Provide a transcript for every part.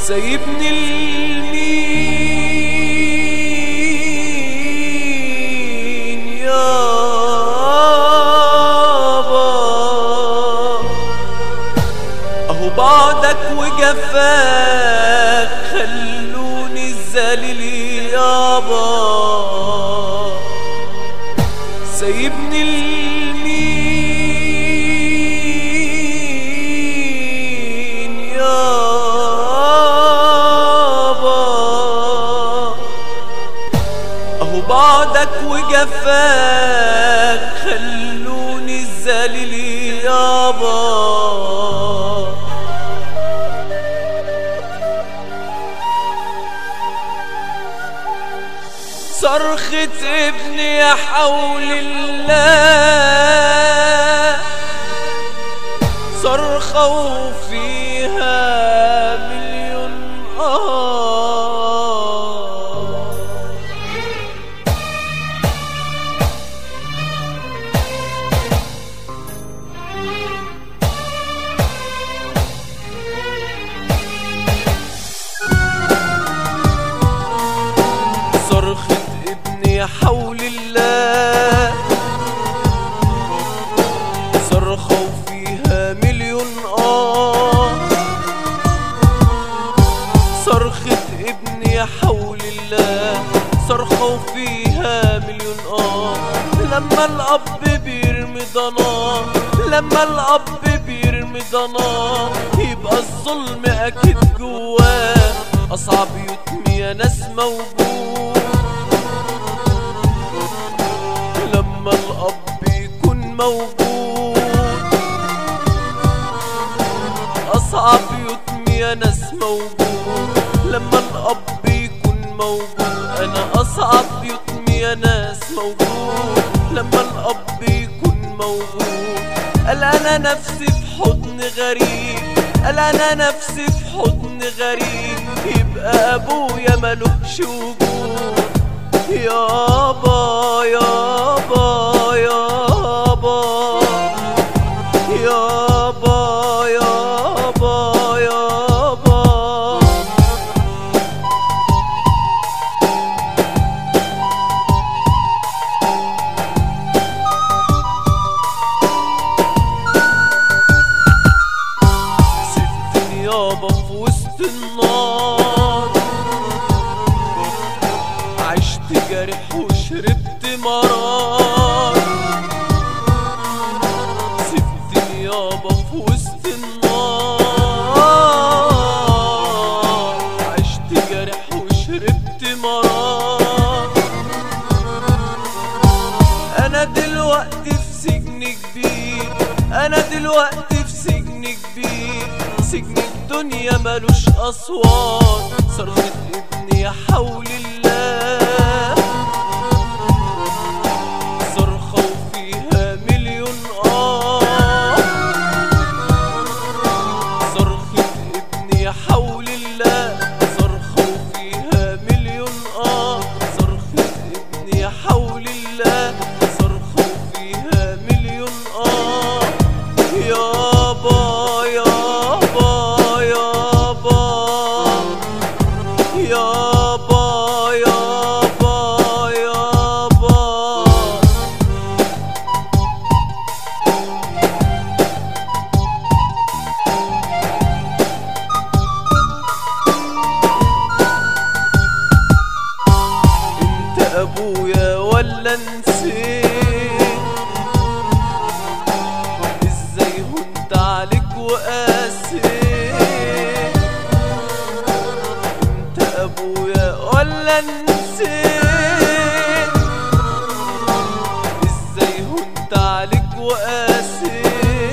سايبني لمين يابا اهو بعدك وجفاك خلوني الذليل يابا سايبني لمين يابا اهو بعدك وجفاك خلوني الذليل يابا صرخة ابني يا حول الله صرخة وفيها مليون آه صرخة ابني يا حول الله صرخة وفيها مليون آه صرخة ابني يا حول الله صرخة وفيها مليون آه لما الأب بيرمي ضناه لما الأب بيرمي ضناه يبقى الظلم أكيد جواه أصعب يتمي يا ناس موجود لما الأب يكون موجود أصعب يتم يا ناس موجود لما الأب يكون موجود أنا أصعب يتم يا ناس موجود لما الأب يكون موجود قال أنا نفسي في حضن غريب قال أنا نفسي في حضن غريب يبقى أبويا ملوش وجود يابا يابا يابا يابا يابا يابا سبتني يابا في وسط النار عشت جارح وشربت مرار سبتني يابا في وسط النار عشت جارح وشربت مرار انا دلوقتي في سجن كبير انا دلوقتي في سجن كبير سجن الدنيا ملوش اسوار صرخة ابني يا حول الله صرخة وفيها مليون اه صرخة ابني يا حول الله صرخة وفيها مليون اه صرخة ابني يا حول الله صرخة وفيها مليون اه يابا يابا يابا يابا يابا يابا انت ابويا ولا نسيت ازاي هنت عليك وقاسيت انت ابويا ولا نسيت ازاي هنت عليك وقاسيت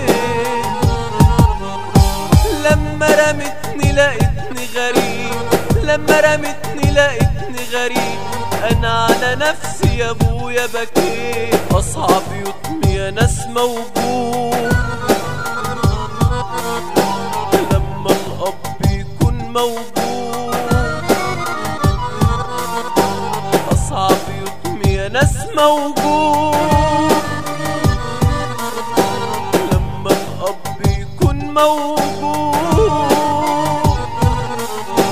لما رمتني لقيتني غريب لما رمتني لقيتني غريب انا على نفسي يا ابويا بكيت اصعب يطمي يا ناس موجود لما الاب يكون موجود اصعب يطمي يا ناس موجود لما الاب يكون موجود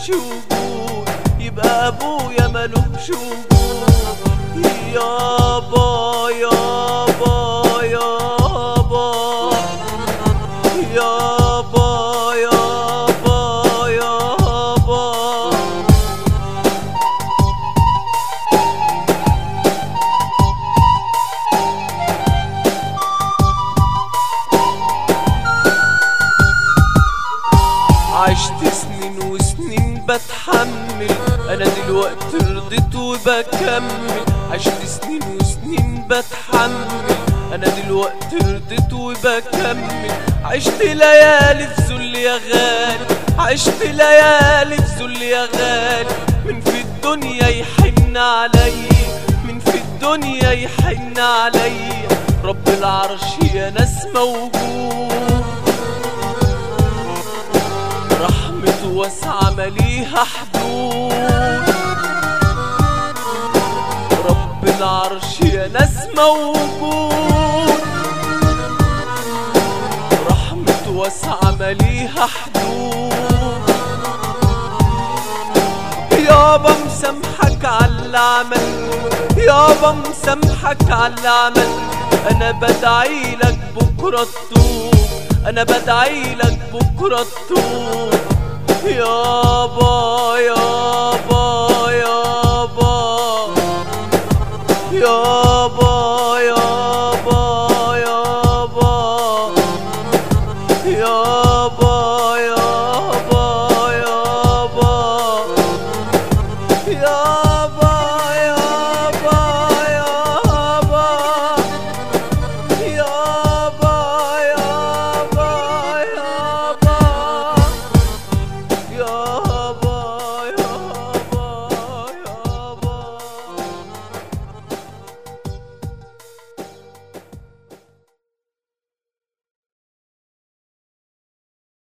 ملهمش وجود يبقى ابويا ملهمش وجود يابا يابا يابا يابا يابا يابا عشت سنين وسنين بتحمل انا دلوقتي رضيت وبكمل عشت سنين وسنين بتحمل انا دلوقتي رضيت وبكمل عشت ليالي في ذل يا غالي عشت ليالي في ذل يا غالي من في الدنيا يحن عليا من في الدنيا يحن عليا رب العرش يا ناس موجود رحمته واسعة مليها حدود رب العرش يا ناس موجود رحمته واسعة مليها حدود يابا مسامحك على اللي عملته يابا مسامحك على اللي عملته انا بدعي لك بكره تتوب انا بدعي لك بكره تتوب يابا